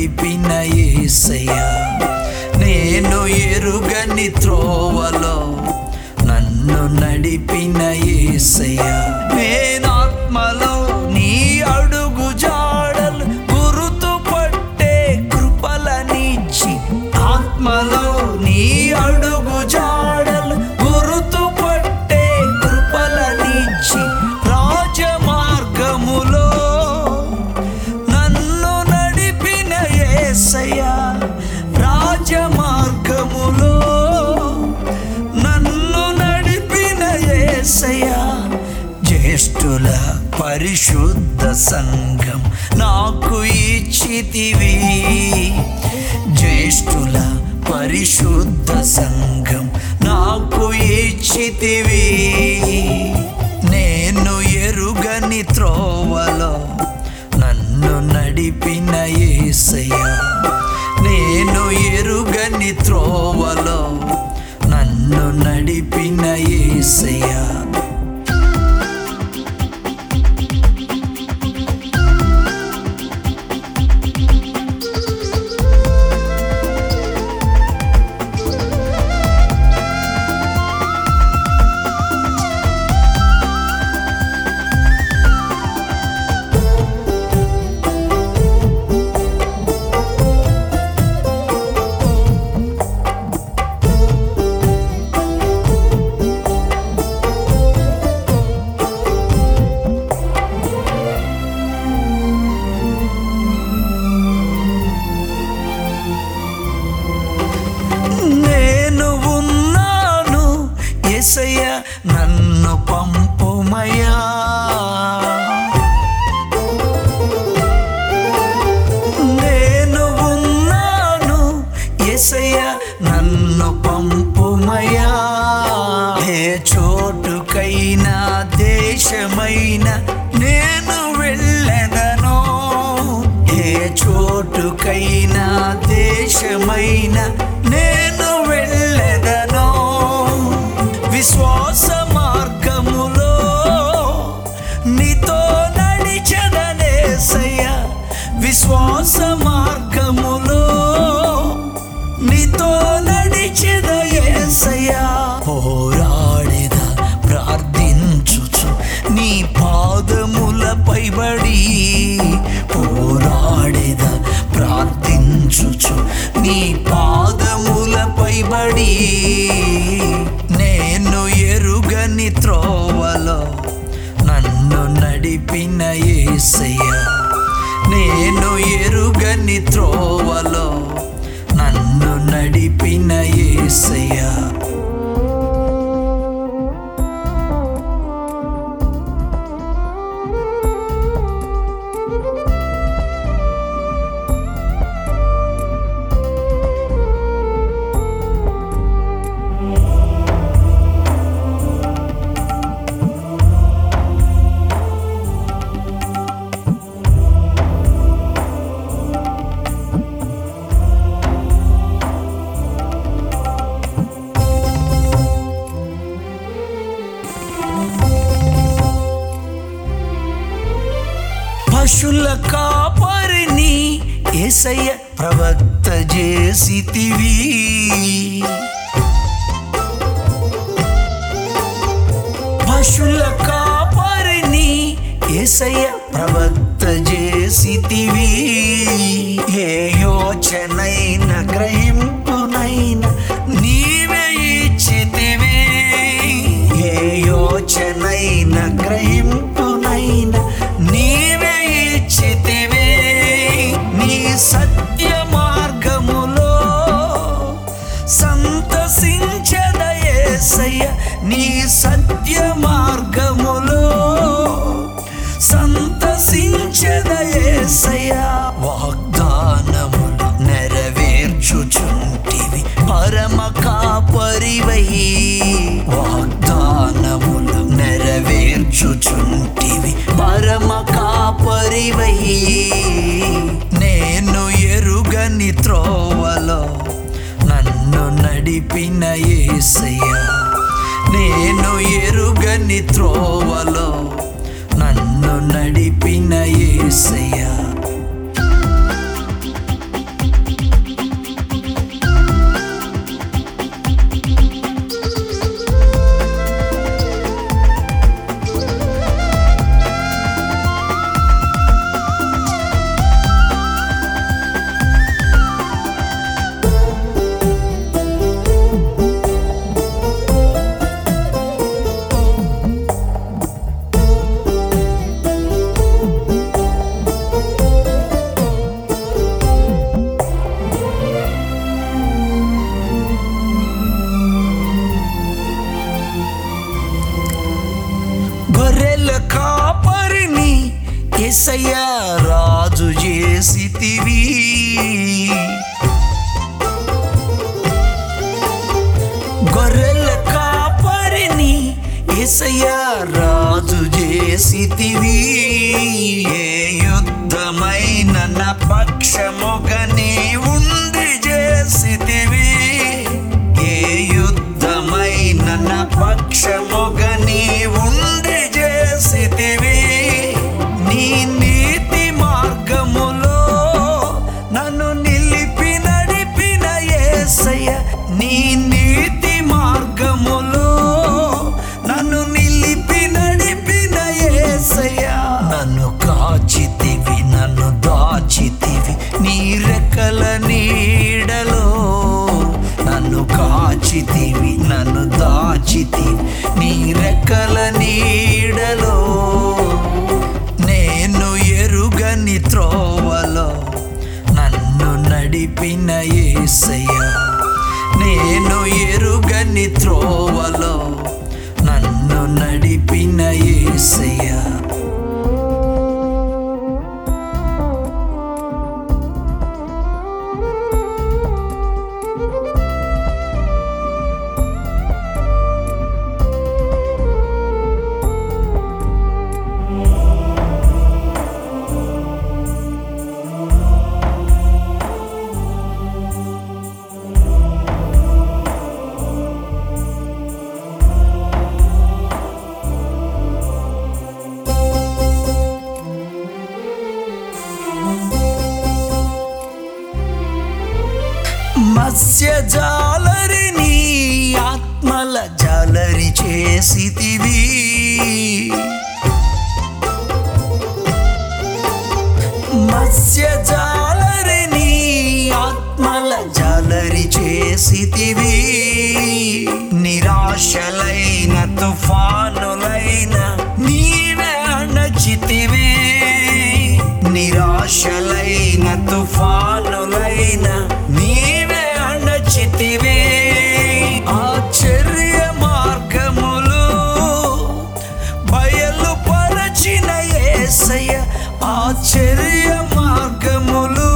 నడిపిన యేసయ్యా నేను ఎరుగని త్రోవలో నన్ను నడిపిన యేసయ్యా నేనాత్మలో నీ అడుగు జాడలు గురుతుపట్టే కృపలనిచ్చి ఆత్మలో నీ అడుగు జాడలు గురుతుపట్టే కృపలనిచ్చి రాజమార్గములో నన్ను నడిపిన యేసయ్యా రాజమార్గములో నన్ను నడిపిన యేసయ్యా జ్యేష్ఠుల పరిశుద్ధ సంఘం నాకు ఇచ్చితివి జ్యేష్ఠుల పరిశుద్ధ సంఘం నాకు ఇచ్చితివి నేను ఎరుగని త్రోవలో నన్ను నడిపిన యేసయ్యా నేను ఎరుగని త్రోవలో నన్ను నడిపిన యేసయ్యా నేను ఉన్నాను ఎసయ్య నన్ను పంపుమయ్యా నేను ఉన్నాను ఎసయ్య నన్ను పంపుమయ్యా ఏ చోటుకైనా దేశమైన నేను వెళ్ళెదను ఏ చోటుకైనా దేశమైన నేను వెళ్ళెదను విశ్వాస మార్గములో నీతో నడిచదనేసయ్య విశ్వాస మార్గములో నీతో నడిచెద యేసయ్యా పోరాడేద ప్రార్థించుచు నీ పాదములపై బడి పోరాడేద ప్రార్థించుచు నీ పాదములపై బడి నేను ఎరుగని త్రోవలో నన్ను నడిపిన యేసయ్యా నేను ఎరుగని త్రోవలో నన్ను నడిపిన యేసయ్యా పశుల కాపరిని ఏసయ్య ప్రవక్త చేసితివి పశుల కాపరిని ఏసయ్య ప్రవక్త చేసితివి ఏ యోచనైన గ్రహింపునైన నీవే ఇచ్చితివి ఏ యోచనైన గ్రహింపునైన నీవే ఇచ్చితివి నీ సత్య మార్గములో సంతసించదయేసయ్య నీ సత్య మార్గములో సంతసించదయేసయ్య వాగ్దానములు నెరవేర్చుచుంటివి పరమ కాపరివై వాగ్దానములు నెరవేర్చుచుంటివి పరమ కాపరివై నేను ఎరుగని త్రోవలో నన్ను నడిపిన యేసయ్యా నేను ఎరుగని త్రోవలో నన్ను నడిపిన యేసయ్యా గొర్రెల కాపరిని ఏసయ్య రాజు చేసితివి ఏ యుద్ధమైన నా పక్షముగా నీ ఉండి చేసితివి ఏ యుద్ధమైన నా పక్షముగా నీ ఉండి చేసితివి నీ నీతి మార్గములో నన్ను నిలిపి నడిపిన ఏసయ్య నీ నీతి మార్గములో నన్ను నిలిపి నడిపిన ఏసయ్య నన్ను కాచితివి నన్ను దాచితివి నీ రెక్కల నీడలో నన్ను కాచితివి నన్ను దాచితివి నీ రెక్కల నీడలో నేను ఎరుగని త్రోవలో నన్ను నడిపిన ఏసయ్య నేను ఎరుగని త్రోవలో నన్ను నడిపిన ఏసయ్య మత్స్య జాలరిని ఆత్మల జాలరి చేసితివి మత్స్య జాలరిని ఆత్మల జాలరి చేసితివి నిరాశలైన తుఫానులైన నీవే అణచితివి నిరాశలైన తుఫానులైన నీవే అణచితివి ఆశ్చర్య మార్గములు బయలుపరచిన ఏసయ్య ఆశ్చర్య మార్గములు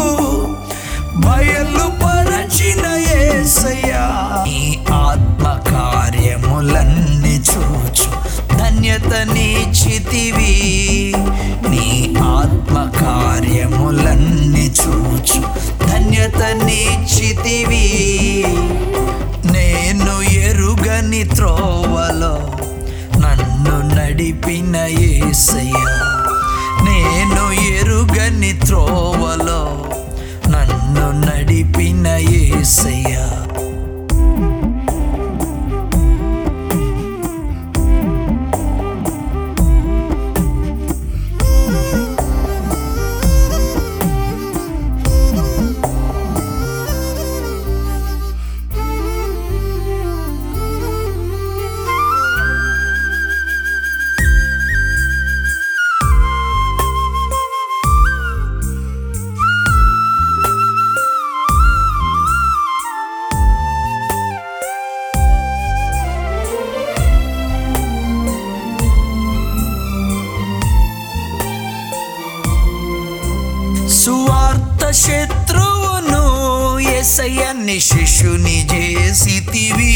బయలుపరచిన ఏసయ్య ఈ ఆత్మ కార్యములన్నీ చూచు ధన్యత నీచితివి నీ ఆత్మ కార్యములన్నీ చూచు ధన్యత నీచితివి నేను ఎరుగని త్రోవలో నన్ను నడిపిన ఏసయ్య నేను ఎరుగని త్రోవలో నన్ను నడిపిన ఏసయ్య సువార్త శత్రువును ఎసయ్యని శిష్యుని చేసితివి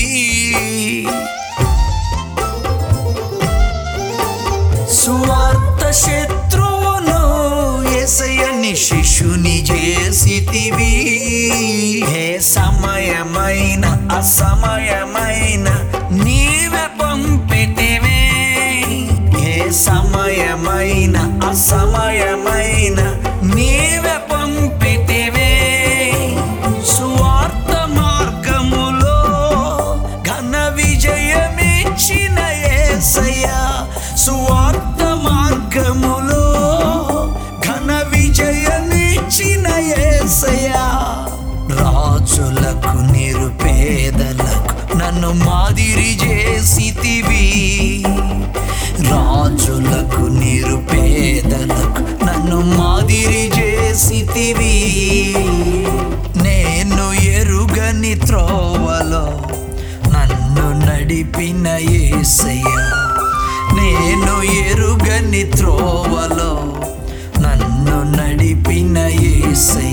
సువార్త శత్రువును ఎసయ్యని శిష్యుని చేసితివి ఏ సమయమైన అసమయమైన నీవే పంపితివి ఏ సమయమైన అసమయమైన నీవే పంపితివి సువార్త మార్గములో ఘన విజయమిచ్చిన ఏసయ్యా సువార్త మార్గములో ఘన విజయమిచ్చిన ఏసయ్యా రాజులకు నిరుపేదలకు నన్ను మాదిరి చేసితివి రాజులకు నిరుపేదలకు నన్ను మాదిరి చేసితివి నేను ఎరుగని త్రోవలో నన్ను నడిపిన ఏసయ్య నేను ఎరుగని త్రోవలో నన్ను నడిపిన ఏసయ్య